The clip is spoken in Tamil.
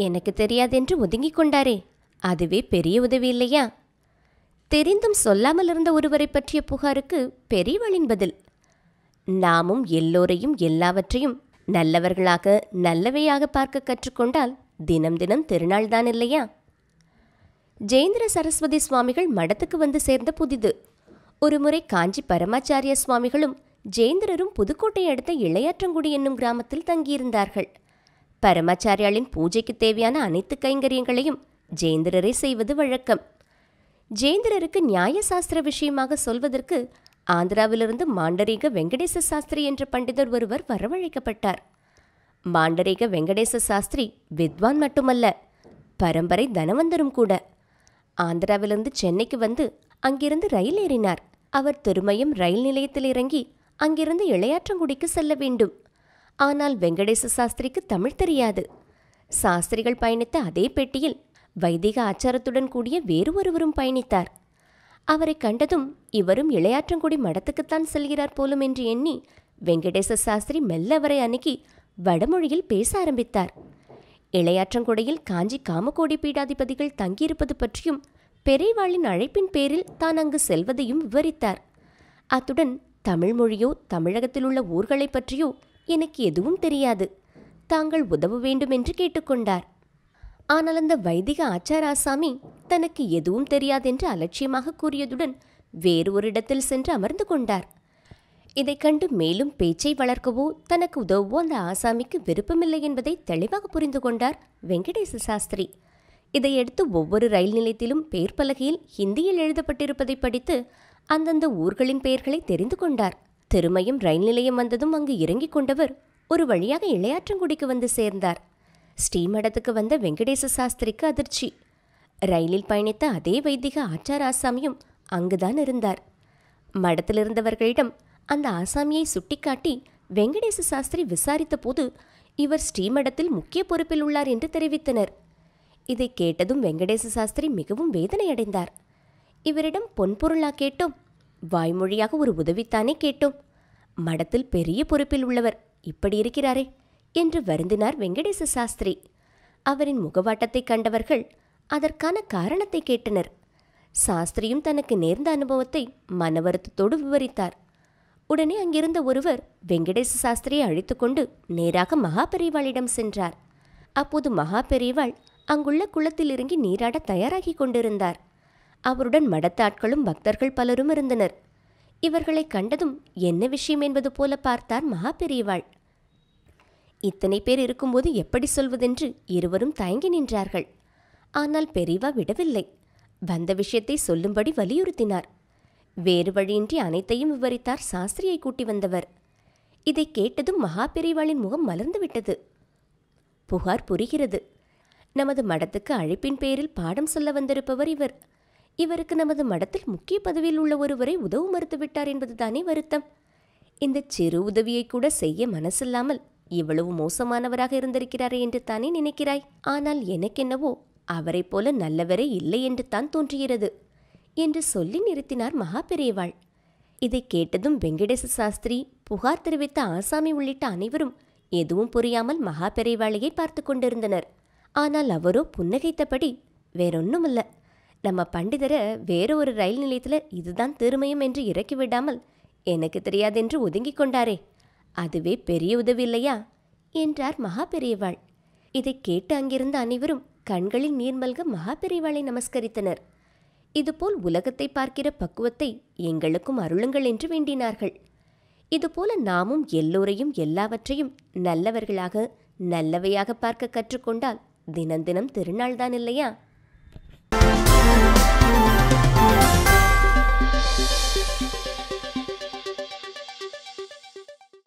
எனக்கு தெரியாதென்று ஒதுங்கிக் கொண்டாரே அதுவே பெரிய உதவி இல்லையா தெரிந்தும் சொல்லாமல் இருந்த ஒருவரை பற்றிய புகாருக்கு பெரியவளின் பதில் நாமும் எல்லோரையும் எல்லாவற்றையும் நல்லவர்களாக நல்லவையாக பார்க்க கற்றுக்கொண்டால் தினம் தினம் திருநாள்தான் இல்லையா ஜெயேந்திர சரஸ்வதி சுவாமிகள் மடத்துக்கு வந்து சேர்ந்த புதிது ஒருமுறை காஞ்சி பரமாச்சாரிய சுவாமிகளும் ஜெயேந்திரரும் புதுக்கோட்டை அடுத்த இளையாற்றங்குடி என்னும் கிராமத்தில் தங்கியிருந்தார்கள் பரமாச்சாரியாளின் பூஜைக்கு தேவையான அனைத்து கைங்கரியங்களையும் ஜெயேந்திரரே செய்வது வழக்கம் ஜெயேந்திரருக்கு நியாய சாஸ்திர விஷயமாக சொல்வதற்கு ஆந்திராவிலிருந்து மாண்டரீக வெங்கடேச சாஸ்திரி என்ற பண்டிதர் ஒருவர் வரவழைக்கப்பட்டார் மாண்டரீக வெங்கடேச சாஸ்திரி வித்வான் மட்டுமல்ல பரம்பரை தனவந்தரும் கூட ஆந்திராவிலிருந்து சென்னைக்கு வந்து அங்கிருந்து ரயில் ஏறினார் அவர் திருமயம் ரயில் நிலையத்தில் இறங்கி அங்கிருந்து இளையாற்றங்குடிக்கு செல்ல வேண்டும் ஆனால் வெங்கடேச சாஸ்திரிக்கு தமிழ் தெரியாது சாஸ்திரிகள் பயணித்த அதே பெட்டியில் வைதிக ஆச்சாரத்துடன் கூடிய வேறு ஒருவரும் பயணித்தார் அவரை கண்டதும் இவரும் இளையாற்றங்குடி மடத்துக்குத்தான் செல்கிறார் போலும் என்று எண்ணி வெங்கடேச சாஸ்திரி மெல்ல அவரை அணுகி வடமொழியில் பேச ஆரம்பித்தார் இளையாற்றங்குடியில் காஞ்சி காமகோடி பீடாதிபதிகள் தங்கியிருப்பது பற்றியும் பெரியவாளின் அழைப்பின் பேரில் தான் அங்கு செல்வதையும் விவரித்தார் அத்துடன் தமிழ் மொழியோ தமிழகத்தில் உள்ள ஊர்களைப் பற்றியோ எனக்கு எதுவும் தெரியாது தாங்கள் உதவ வேண்டும் என்று கேட்டுக்கொண்டார் ஆனால் அந்த வைதிக ஆச்சாராசாமி தனக்கு எதுவும் தெரியாதென்று அலட்சியமாக கூறியதுடன் வேறு ஒரு இடத்தில் சென்று அமர்ந்து கொண்டார் இதைக் கண்டு மேலும் பேச்சை வளர்க்கவோ தனக்கு உதவவோ அந்த ஆசாமிக்கு விருப்பமில்லை என்பதை தெளிவாக புரிந்து கொண்டார் வெங்கடேச சாஸ்திரி இதையடுத்து ஒவ்வொரு ரயில் நிலையத்திலும் பெயர் பலகையில் ஹிந்தியில் எழுதப்பட்டிருப்பதை படித்து அந்தந்த ஊர்களின் பெயர்களை தெரிந்து கொண்டார் திருமயம் ரயில் நிலையம் வந்ததும் அங்கு இறங்கிக் கொண்டவர் ஒரு வழியாக இளையாற்றங்குடிக்கு வந்து சேர்ந்தார் ஸ்ரீமடத்துக்கு வந்த வெங்கடேச சாஸ்திரிக்கு அதிர்ச்சி ரயிலில் பயணித்த அதே வைதிக ஆச்சார ஆசாமியும் அங்குதான் இருந்தார் மடத்தில் இருந்தவர்களிடம் அந்த ஆசாமியை சுட்டிக்காட்டி வெங்கடேச சாஸ்திரி விசாரித்த போது இவர் ஸ்ரீமடத்தில் முக்கிய பொறுப்பில் உள்ளார் என்று தெரிவித்தனர் இதை கேட்டதும் வெங்கடேச சாஸ்திரி மிகவும் வேதனையடைந்தார் இவரிடம் பொன்பொருளா கேட்டோம் வாய்மொழியாக ஒரு உதவித்தானே கேட்டோம் மடத்தில் பெரிய பொறுப்பில் உள்ளவர் இப்படி இருக்கிறாரே என்று வருந்தினார் வெங்கடேச சாஸ்திரி அவரின் முகவாட்டத்தை கண்டவர்கள் அதற்கான காரணத்தை கேட்டனர் சாஸ்திரியும் தனக்கு நேர்ந்த அனுபவத்தை மனவருத்தத்தோடு விவரித்தார் உடனே அங்கிருந்த ஒருவர் வெங்கடேச சாஸ்திரியை அழைத்துக்கொண்டு நேராக மகாபெரிவாளிடம் சென்றார் அப்போது மகாபெரிவாள் அங்குள்ள குளத்தில் இறங்கி நீராட தயாராகி கொண்டிருந்தார் அவருடன் மடத்தாட்களும் பக்தர்கள் பலரும் இருந்தனர் இவர்களை கண்டதும் என்ன விஷயம் என்பது போல பார்த்தார் மகாபெரிவாள் இத்தனை பேர் இருக்கும்போது எப்படி சொல்வதென்று இருவரும் தயங்கி நின்றார்கள் ஆனால் பெரியவா விடவில்லை வந்த விஷயத்தை சொல்லும்படி வலியுறுத்தினார் வேறு வழியின்றி அனைத்தையும் விவரித்தார் சாஸ்திரியை கூட்டி வந்தவர் இதை கேட்டதும் மகா பெரியவாளின் முகம் மலர்ந்து விட்டது புகார் புரிகிறது நமது மடத்துக்கு அழைப்பின் பேரில் பாடம் சொல்ல வந்திருப்பவர் இவர் இவருக்கு நமது மடத்தில் முக்கிய பதவியில் உள்ள ஒருவரை உதவ மறுத்துவிட்டார் என்பதுதானே வருத்தம் இந்த சிறு உதவியை கூட செய்ய மனசில்லாமல் இவ்வளவு மோசமானவராக இருந்திருக்கிறாரே என்று தானே நினைக்கிறாய் ஆனால் எனக்கென்னவோ அவரைப் போல நல்லவரே இல்லை என்று தான் தோன்றுகிறது என்று சொல்லி நிறுத்தினார் மகா பெரியவாள் இதை கேட்டதும் வெங்கடேச சாஸ்திரி புகார் தெரிவித்த ஆசாமி உள்ளிட்ட அனைவரும் எதுவும் புரியாமல் மகா பெரியவாளையை பார்த்து கொண்டிருந்தனர் ஆனால் அவரோ புன்னகைத்தபடி வேறொன்னுமில்ல நம்ம பண்டிதரை வேற ஒரு ரயில் நிலையத்தில் இதுதான் திருமயம் என்று இறக்கி விடாமல் எனக்கு தெரியாதென்று ஒதுங்கிக் கொண்டாரே அதுவே பெரிய உதவி இல்லையா என்றார் மகா பெரியவாள் இதைக் கேட்டு அங்கிருந்த அனைவரும் கண்களில் நீர்மல்க மகா பெரியவாளை நமஸ்கரித்தனர் இதுபோல் உலகத்தை பார்க்கிற பக்குவத்தை எங்களுக்கும் அருளுங்கள் என்று வேண்டினார்கள் இதுபோல நாமும் எல்லோரையும் எல்லாவற்றையும் நல்லவர்களாக நல்லவையாக பார்க்க கற்றுக்கொண்டால் தினம் தினம் திருநாள்தான் இல்லையா